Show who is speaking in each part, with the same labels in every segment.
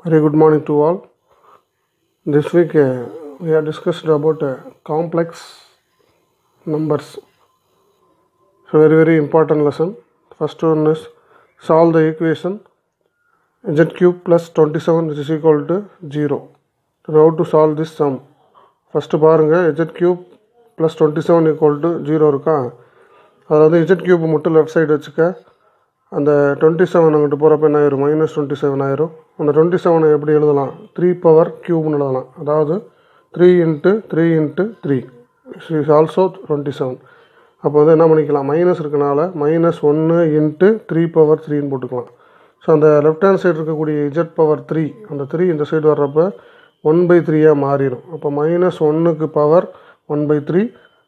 Speaker 1: Very good morning to all. This week uh, we have discussed about uh, complex numbers. So very very important lesson. First one is solve the equation z cube plus 27 is equal to 0. So how to solve this sum? First பாருங்கள் z cube plus twenty seven equal to zero இருக்கா அதில் வந்து z cube மட்டும் left side வச்சுக்க அந்த twenty seven அங்கிட்டு போகிறப்ப என்ன ஆயிரும் மைனஸ் டுவெண்ட்டி செவன் ஆயிரும் அந்த டுவெண்ட்டி செவனை எப்படி எழுதலாம் த்ரீ பவர் க்யூப்னு எழுதலாம் அதாவது three into three into three is also twenty seven அப்போ வந்து என்ன பண்ணிக்கலாம் மைனஸ் இருக்கனால மைனஸ் ஒன்று இன்ட்டு த்ரீ பவர் த்ரீன்னு போட்டுக்கலாம் ஸோ அந்த லெஃப்ட் ஹேண்ட் சைடு இருக்கக்கூடிய இஜட் பவர் த்ரீ அந்த த்ரீ இந்த சைடு வர்றப்ப ஒன் பை த்ரீயாக மாறிடும் அப்போ மைனஸ் ஒன்றுக்கு பவர் ஒன் பை த்ரீ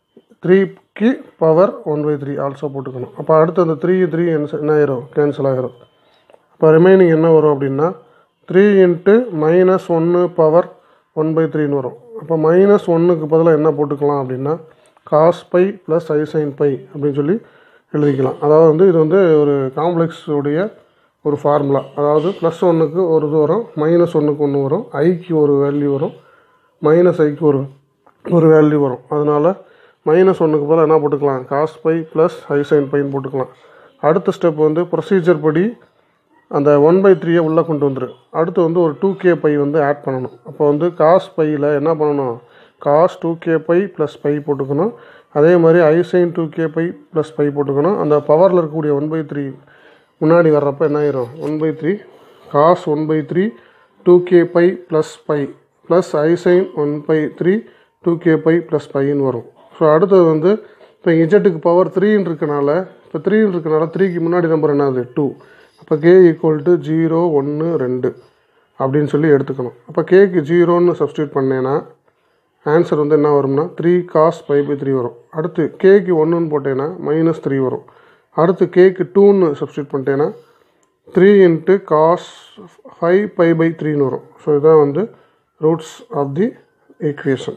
Speaker 1: த்ரீக்கு power one by three also போட்டுக்கணும் அப்போ அடுத்து அந்த த்ரீ த்ரீ என்ன ஆயிரும் கேன்சல் ஆகிரும் அப்போ ரிமைனிங் என்ன வரும் அப்படின்னா த்ரீ இன்ட்டு மைனஸ் ஒன்று பவர் ஒன் பை த்ரீன்னு வரும் அப்போ மைனஸ் ஒன்றுக்கு பதிலாக என்ன போட்டுக்கலாம் அப்படின்னா cos pi plus i sine pi அப்படின்னு சொல்லி எழுதிக்கலாம் அதாவது வந்து இது வந்து ஒரு காம்ப்ளெக்ஸ் உடைய ஒரு ஃபார்முலா அதாவது ப்ளஸ் ஒன்றுக்கு ஒரு இது வரும் மைனஸ் ஒன்றுக்கு ஒன்று வரும் ஐக்கு ஒரு வேல்யூ வரும் மைனஸ் ஐக்கு ஒரு ஒரு வேல்யூ வரும் அதனால் மைனஸ் ஒன்றுக்கு பதிலாக என்ன போட்டுக்கலாம் cos pi plus i sine பைன்னு போட்டுக்கலாம் அடுத்த ஸ்டெப் வந்து ப்ரொசீஜர் படி அந்த ஒன் பை த்ரீயை உள்ளே கொண்டு வந்துரு அடுத்து வந்து ஒரு டூ கே பை வந்து ஆட் பண்ணணும் அப்போ வந்து காஸ் பையில் என்ன பண்ணணும் cos two K pi plus pi போட்டுக்கணும் அதே மாதிரி i sine two K pi plus pi போட்டுக்கணும் அந்த பவரில் இருக்கக்கூடிய ஒன் பை த்ரீ முன்னாடி வர்றப்ப என்ன ஆயிரும் one by three cos one by three two K pi plus pi plus i sine one by three two K pi plus பைன்னு வரும் ஸோ அடுத்தது வந்து இப்போ இஜெட்டுக்கு பவர் த்ரீன்னு இருக்கனால இப்போ த்ரீன்னு இருக்கனால த்ரீக்கு முன்னாடி நம்பர் என்னது டூ அப்போ கே ஈக்குவல் டு ஜீரோ ஒன்று ரெண்டு அப்படின்னு சொல்லி எடுத்துக்கணும் அப்போ கேக்கு ஜீரோன்னு சப்ஸ்டியூட் பண்ணேன்னா ஆன்சர் வந்து என்ன வரும்னா three cos pi by three வரும் அடுத்து கேக்கு ஒன்றுன்னு போட்டேன்னா மைனஸ் த்ரீ வரும் அடுத்து கேக்கு டூன்னு சப்ஸ்டியூட் பண்ணிட்டேன்னா three into cos five pi by த்ரீன்னு வரும் ஸோ இதுதான் வந்து roots of the equation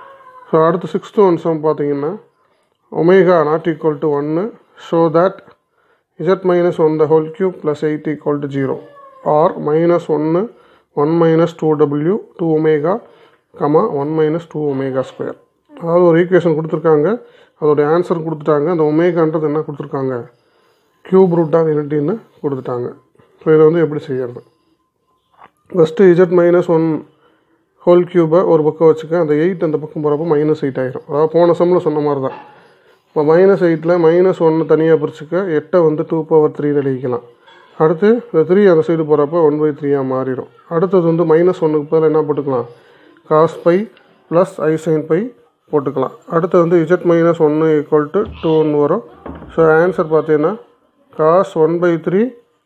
Speaker 1: so அடுத்து சிக்ஸ்த்து ஒன் சம் பார்த்தீங்கன்னா ஒமேகா நாட் ஈக்குவல் டு ஒன்று show that Z minus one the whole cube plus eight equal to zero are minus ஒன்று one minus two W two omega comma one minus two omega square அதாவது ஒரு equation கொடுத்துருக்காங்க அதோடைய answer கொடுத்துட்டாங்க அந்த ஒமேகான்றது என்ன கொடுத்துருக்காங்க கியூப் ரூட் ஆஃப் யூனிட்டின்னு கொடுத்துட்டாங்க ஸோ இதை வந்து எப்படி செய்யறது first Z minus one whole கியூபை ஒரு பக்கம் வச்சுக்க அந்த எயிட் அந்த பக்கம் போகிறப்போ மைனஸ் எயிட் ஆயிரும் அதாவது போன சம்மில் சொன்ன மாதிரி தான் இப்போ மைனஸ் எயிட்டில் மைனஸ் ஒன்று தனியாக பிரிச்சுக்க எட்டை வந்து டூ பவர் த்ரீ எழுதிக்கலாம் அடுத்து இந்த த்ரீ அந்த சைடு போகிறப்ப ஒன் பை த்ரீயாக மாறிடும் அடுத்தது வந்து மைனஸ் ஒன்றுக்கு பதில் என்ன போட்டுக்கலாம் cos pi plus i sine pi போட்டுக்கலாம் அடுத்து வந்து இஜட் மைனஸ் ஒன்று ஈக்குவல் டு டூன்னு வரும் ஸோ ஆன்சர் பார்த்தீங்கன்னா cos one by three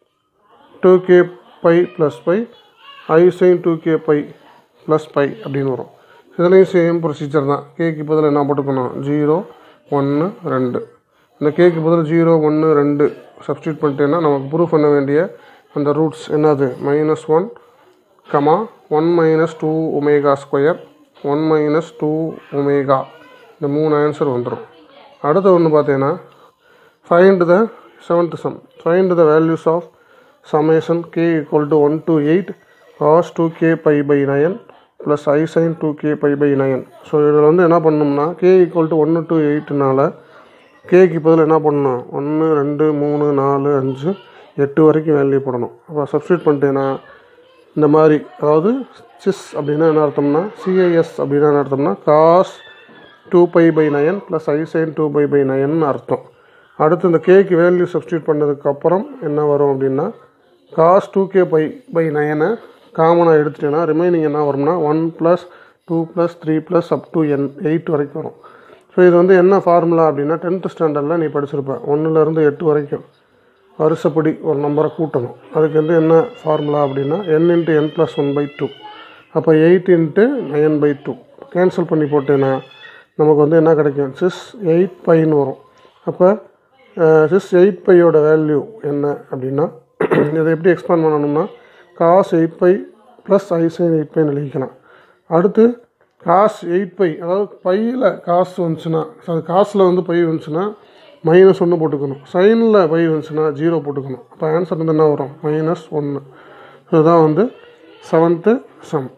Speaker 1: two K pi plus pi i sine two K pi plus pi அப்படின்னு வரும் இதுலேயும் சேம் ப்ரொசீஜர் தான் கேக்கு பதில் என்ன போட்டுக்கணும் ஜீரோ ஒன்று ரெண்டு இந்த கேக்கு பதில் ஜீரோ ஒன்று ரெண்டு சப்ஸ்டியூட் பண்ணிட்டேன்னா நமக்கு ப்ரூவ் பண்ண வேண்டிய அந்த ரூட்ஸ் என்னது minus one comma one minus two omega square one minus two omega இந்த மூணு ஆன்சர் வந்துடும் அடுத்து ஒன்று பார்த்தீங்கன்னா find the seventh sum find the values of summation K equal to one to eight cos two K pi by nine plus i sine two K pi by nine so இதில் வந்து என்ன பண்ணணும்னா K equal to ஒன்று to எயிட்னால கேக்கு பதில் என்ன பண்ணணும் ஒன்று ரெண்டு மூணு நாலு அஞ்சு எட்டு வரைக்கும் வேல்யூ போடணும் அப்போ சப்ஸ்டியூட் பண்ணிட்டேன்னா இந்த மாதிரி அதாவது சிஸ் அப்படின்னா என்ன அர்த்தம்னா சிஐஎஸ் அப்படின்னா என்ன அர்த்தம்னா cos two pi by nine plus i sine two pi by nine அர்த்தம் அடுத்து இந்த கேக்கு வேல்யூ சப்ஸ்டியூட் பண்ணதுக்கப்புறம் என்ன வரும் அப்படின்னா cos two K pi by நயனை காமனாக எடுத்துட்டேன்னா ரிமைனிங் என்ன வரும்னா one plus two plus three plus up to n eight வரைக்கும் வரும் ஸோ இது வந்து என்ன ஃபார்முலா அப்படின்னா டென்த்து ஸ்டாண்டர்டில் நீ படிச்சிருப்ப ஒன்றுலேருந்து எட்டு வரைக்கும் வருஷப்படி ஒரு நம்பரை கூட்டணும் அதுக்கு வந்து என்ன ஃபார்முலா அப்படின்னா n into n plus one by two அப்போ eight into nine by two cancel பண்ணி போட்டேன்னா நமக்கு வந்து என்ன கிடைக்கும் சிஸ் எயிட் பைன்னு வரும் அப்போ சிஸ் எயிட் பையோட வேல்யூ என்ன அப்படின்னா இதை எப்படி எக்ஸ்பேண்ட் பண்ணணும்னா cos eight pi plus i sine eight பைன்னு எழுதிக்கலாம் அடுத்து காஸ் எயிட் பை அதாவது பையில் காசு வந்துச்சுன்னா அது காசில் வந்து பை வந்துச்சுன்னா மைனஸ் ஒன்று போட்டுக்கணும் சைனில் பை வந்துச்சுன்னா ஜீரோ போட்டுக்கணும் அப்போ ஆன்சர் வந்து என்ன வரும் மைனஸ் ஒன்று இதுதான் வந்து செவன்த்து சம்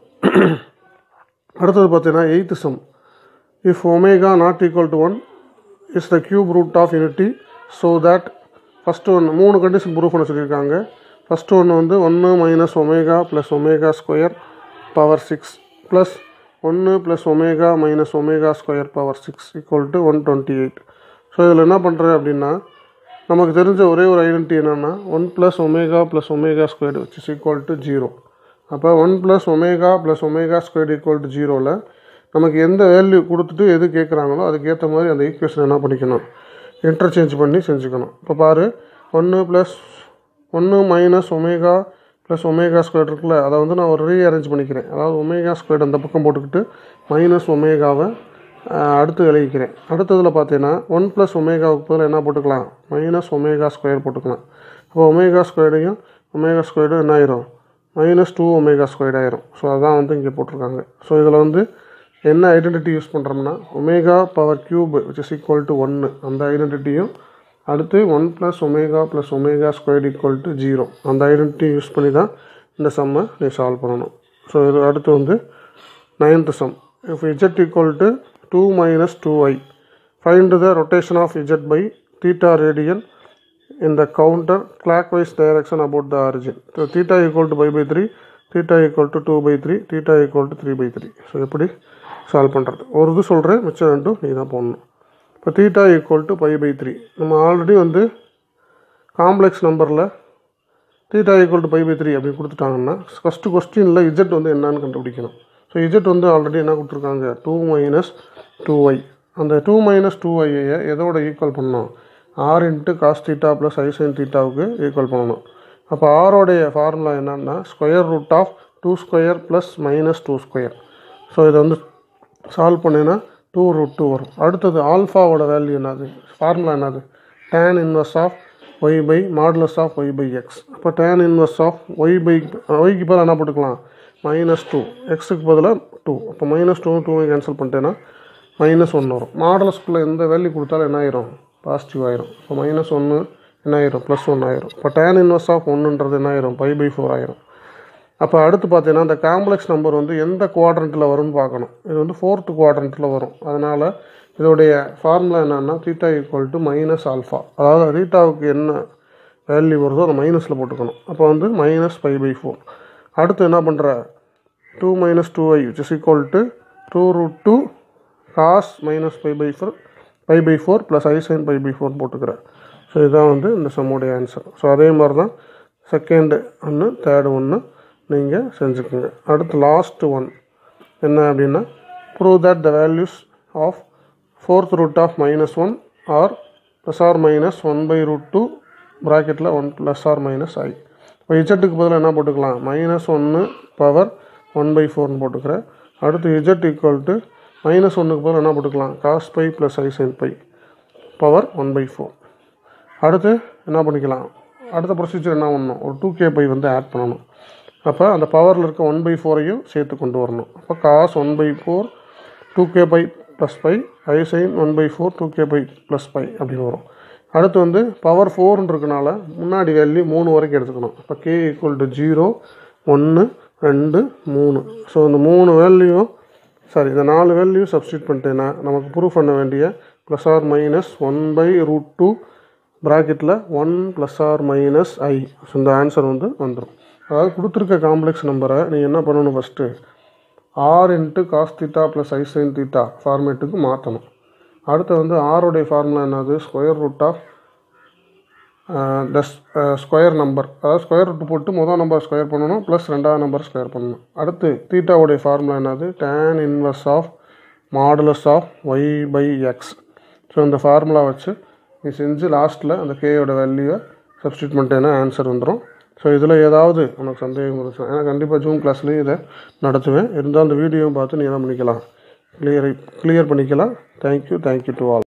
Speaker 1: அடுத்தது பார்த்தீங்கன்னா eighth sum if omega not equal to one is the cube root of unity so that first ஒன்று மூணு கண்டிஷன் ப்ரூஃப் பண்ண சொல்லியிருக்காங்க ஃபஸ்ட்டு ஒன்று வந்து ஒன்று minus omega plus omega square power six plus ஒன்று plus omega minus omega square power six equal to one twenty eight so இதில் என்ன பண்ணுறேன் அப்படின்னா நமக்கு தெரிஞ்ச ஒரே ஒரு ஐடென்டி என்னென்னா one plus omega plus omega square which is equal to zero அப்போ one plus omega plus omega square equal to ஜீரோவில் நமக்கு எந்த வேல்யூ கொடுத்துட்டு எது கேட்குறாங்களோ அதுக்கேற்ற மாதிரி அந்த ஈக்குவேஷன் என்ன பண்ணிக்கணும் இன்டர்சேஞ்ச் பண்ணி செஞ்சுக்கணும் இப்போ பாரு ஒன்று ப்ளஸ் ஒன்று minus omega plus omega square இருக்குல்ல அதை வந்து நான் ஒரு ரீஅரேஞ்ச் பண்ணிக்கிறேன் அதாவது ஒமேகா ஸ்கொயர் அந்த பக்கம் போட்டுக்கிட்டு மைனஸ் ஒமேகாவை அடுத்து எழுதிக்கிறேன் அடுத்ததில் பார்த்தீங்கன்னா ஒன் ப்ளஸ் ஒமேகாவுக்கு பதில் என்ன போட்டுக்கலாம் மைனஸ் ஒமேகா ஸ்கொயர் போட்டுக்கலாம் அப்போ ஒமேகா ஸ்கொயர்டையும் ஒமேகா ஸ்கொயர்டும் என்ன ஆயிரும் மைனஸ் டூ ஒமேகா ஸ்கொயர் ஆயிரும் ஸோ அதான் வந்து இங்கே போட்டிருக்காங்க ஸோ இதில் வந்து என்ன ஐடென்டிட்டி யூஸ் பண்ணுறோம்னா omega power cube which is equal to ஒன்று அந்த ஐடென்டிட்டியும் அடுத்து one plus omega plus omega square equal to zero அந்த ஐடென்டிட்டி யூஸ் பண்ணி தான் இந்த சம்மை நீ சால்வ் பண்ணணும் ஸோ இது அடுத்து வந்து ninth sum if z equal to two minus two i find the rotation of z by theta radian in the counter clockwise direction about the origin. So theta equal to pi by 3, theta equal to 2 by 3, theta equal to 3 by 3. So எப்படி solve பண்ணுறது ஒரு இது சொல்கிறேன் மிச்சம் ரெண்டும் நீ தான் போடணும் இப்போ theta equal to pi by three நம்ம ஆல்ரெடி வந்து காம்ப்ளெக்ஸ் நம்பரில் theta equal to pi by three அப்படி கொடுத்துட்டாங்கன்னா ஃபஸ்ட்டு கொஸ்டினில் இஜெட் வந்து என்னன்னு கண்டுபிடிக்கணும் ஸோ இஜெட் வந்து ஆல்ரெடி என்ன கொடுத்துருக்காங்க டூ மைனஸ் டூ ஒய் அந்த டூ மைனஸ் டூ ஒய்யை எதோட ஈக்குவல் பண்ணோம் r into cos theta plus i sine தீட்டாவுக்கு ஈக்குவல் பண்ணணும் அப்போ ஆரோடைய ஃபார்முலா என்னன்னா square root of two square plus minus two square so இதை வந்து சால்வ் பண்ணினா டூ ரூட் டூ வரும் அடுத்தது ஆல்ஃபாவோட வேல்யூ என்னது ஃபார்முலா என்னது tan inverse of y by modulus of y by x அப்போ tan inverse of y by ஒய்க்கு பதிலாக என்ன போட்டுக்கலாம் மைனஸ் டூ எக்ஸுக்கு பதிலாக டூ அப்போ மைனஸ் டூ டூ கேன்சல் பண்ணிட்டேன்னா மைனஸ் ஒன்று வரும் மாடலஸ்குள்ளே எந்த வேல்யூ கொடுத்தாலும் என்ன ஆயிரும் பாசிட்டிவ் ஆயிரும் இப்போ மைனஸ் ஒன்று என்ன ஆயிரும் ப்ளஸ் ஒன் ஆயிரும் இப்போ டேன் இன்வர்ஸ் ஆஃப் ஒன்றுன்றது என்ன ஆயிரும் பை பை ஃபோர் ஆயிரும் அப்போ அடுத்து பார்த்தீங்கன்னா இந்த காம்ப்ளெக்ஸ் நம்பர் வந்து எந்த குவாட்ரண்ட்டில் வரும்னு பார்க்கணும் இது வந்து ஃபோர்த்து குவாட்ரண்ட்டில் வரும் அதனால் இதோடைய ஃபார்முலா என்னன்னா theta equal to minus alpha அதாவது தீட்டாவுக்கு என்ன வேல்யூ வருதோ அதை மைனஸில் போட்டுக்கணும் அப்போ வந்து மைனஸ் பை பை ஃபோர் அடுத்து என்ன பண்ணுற two minus two i which is equal to two root two cos minus pi by four pi by four plus i sine pi by four போட்டுக்கிறேன் ஸோ இதுதான் வந்து இந்த சம்முடைய ஆன்சர் ஸோ அதே மாதிரி தான் செகண்டு ஒன்று தேர்டு ஒன்று நீங்கள் செஞ்சுக்கோங்க அடுத்து லாஸ்ட் ஒன் என்ன அப்படின்னா prove that the values of fourth root of minus one r plus r minus one by root two ப்ராக்கெட்டில் one plus r minus i இப்போ இஜெட்டுக்கு பதிலாக என்ன போட்டுக்கலாம் மைனஸ் ஒன்று பவர் ஒன் பை ஃபோர்னு போட்டுக்கிறேன் அடுத்து இஜெட் ஈக்குவல் டு மைனஸ் ஒன்றுக்கு பதில் என்ன போட்டுக்கலாம் cos pi plus i sine pi power one by four அடுத்து என்ன பண்ணிக்கலாம் அடுத்த ப்ரொசீஜர் என்ன பண்ணணும் ஒரு டூ கே பை வந்து ஆட் பண்ணணும் அப்போ அந்த பவரில் இருக்க ஒன் பை ஃபோரையும் சேர்த்து கொண்டு வரணும் அப்போ cos one by four two K pi plus pi i sine one by four two K pi plus pi அப்படின்னு வரும் அடுத்து வந்து பவர் ஃபோர்னு இருக்கனால முன்னாடி வேல்யூ மூணு வரைக்கும் எடுத்துக்கணும் அப்போ கே ஈக்குவல் டு ஜீரோ ஒன்று ரெண்டு மூணு ஸோ இந்த மூணு வேல்யூவும் சாரி இந்த நாலு வேல்யூ சப்ஸ்டியூட் பண்ணிட்டேன்னா நமக்கு ப்ரூஃப் பண்ண வேண்டிய plus r minus one by root two ப்ராக்கெட்டில் one plus r minus i so இந்த ஆன்சர் வந்து வந்துடும் அதாவது கொடுத்துருக்க காம்ப்ளெக்ஸ் நம்பரை நீங்கள் என்ன பண்ணணும் first r into cos theta plus i sine theta ஃபார்மேட்டுக்கு மாற்றணும் அடுத்து வந்து ஆருடைய ஃபார்முலா என்னது square root of the square number அதாவது ஸ்கொயர் ரூட் போட்டு மொதல் நம்பர் ஸ்கொயர் பண்ணணும் ப்ளஸ் ரெண்டாவது நம்பர் ஸ்கொயர் பண்ணணும் அடுத்து தீட்டாவுடைய ஃபார்முலா என்னது tan inverse of modulus of y by x so இந்த ஃபார்முலா வச்சு நீ செஞ்சு லாஸ்ட்டில் அந்த கேயோட வேல்யூவை சப்ஸ்டியூட் பண்ணிட்டேன்னா ஆன்சர் வந்துடும் ஸோ இதில் ஏதாவது உனக்கு சந்தேகம் இருந்துச்சு ஏன்னா கண்டிப்பாக ஜூம் கிளாஸ்லேயும் இதை நடத்துவேன் இருந்தால் அந்த வீடியோவும் பார்த்து நீ என்ன பண்ணிக்கலாம் கிளியர் கிளியர் பண்ணிக்கலாம் தேங்க்யூ தேங்க்யூ டு ஆல்